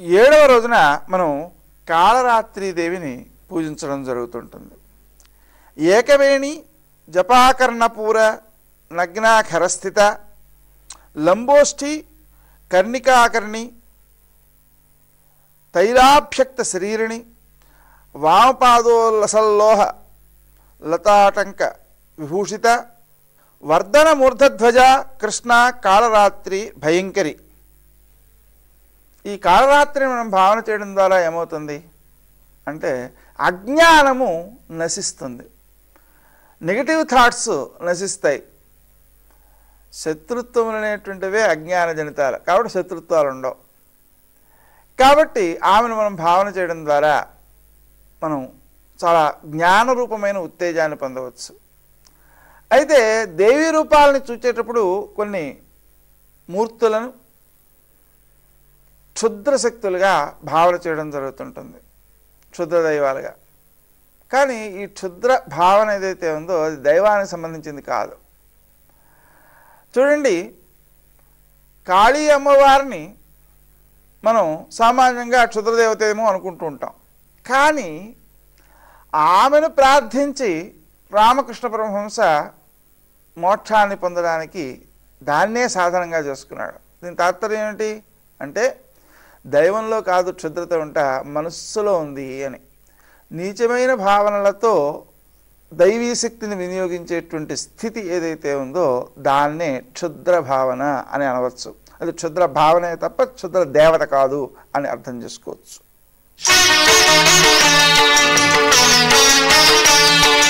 ఏడవ రోజున మనం కాళరాత్రి దేవిని పూజించడం జరుగుతుంటుంది ఏకవేణి జపాకర్ణపూర నగ్నాఖరస్థిత లంబోష్ఠి కర్ణికాకర్ణి తైలాభ్యక్త శరీరిణి వామపాదోల్లసల్లోహ లతాటంక విభూషిత వర్ధన మూర్ధధ్వజ కృష్ణ కాళరాత్రి భయంకరి ఈ కాళరాత్రిని మనం భావన చేయడం ద్వారా ఏమవుతుంది అంటే అజ్ఞానము నశిస్తుంది నెగిటివ్ థాట్స్ నశిస్తాయి శత్రుత్వములు అనేటువంటివే అజ్ఞాన జనితాలు కాబట్టి శత్రుత్వాలు ఉండవు కాబట్టి ఆమెను మనం భావన చేయడం ద్వారా మనం చాలా జ్ఞానరూపమైన ఉత్తేజాన్ని పొందవచ్చు అయితే దేవీ రూపాలని చూచేటప్పుడు కొన్ని మూర్తులను క్షుద్ర శక్తులుగా భావన చేయడం జరుగుతుంటుంది క్షుద్ర దైవాలుగా కానీ ఈ క్షుద్ర భావన ఏదైతే ఉందో అది దైవానికి సంబంధించింది కాదు చూడండి కాళీ అమ్మవారిని మనం సామాన్యంగా క్షుద్రదేవత ఏమో అనుకుంటూ ఉంటాం కానీ ఆమెను ప్రార్థించి రామకృష్ణ పరమహంస మోక్షాన్ని పొందడానికి దాన్నే సాధనంగా చేసుకున్నాడు దీని తాత్పర్యం ఏమిటి అంటే దైవంలో కాదు క్షుద్రత ఉంట మనస్సులో ఉంది అని నీచమైన భావనలతో దైవీ శక్తిని వినియోగించేటువంటి స్థితి ఏదైతే ఉందో దాన్నే క్షుద్ర భావన అని అనవచ్చు అది క్షుద్ర భావనే తప్ప క్షుద్ర దేవత కాదు అని అర్థం చేసుకోవచ్చు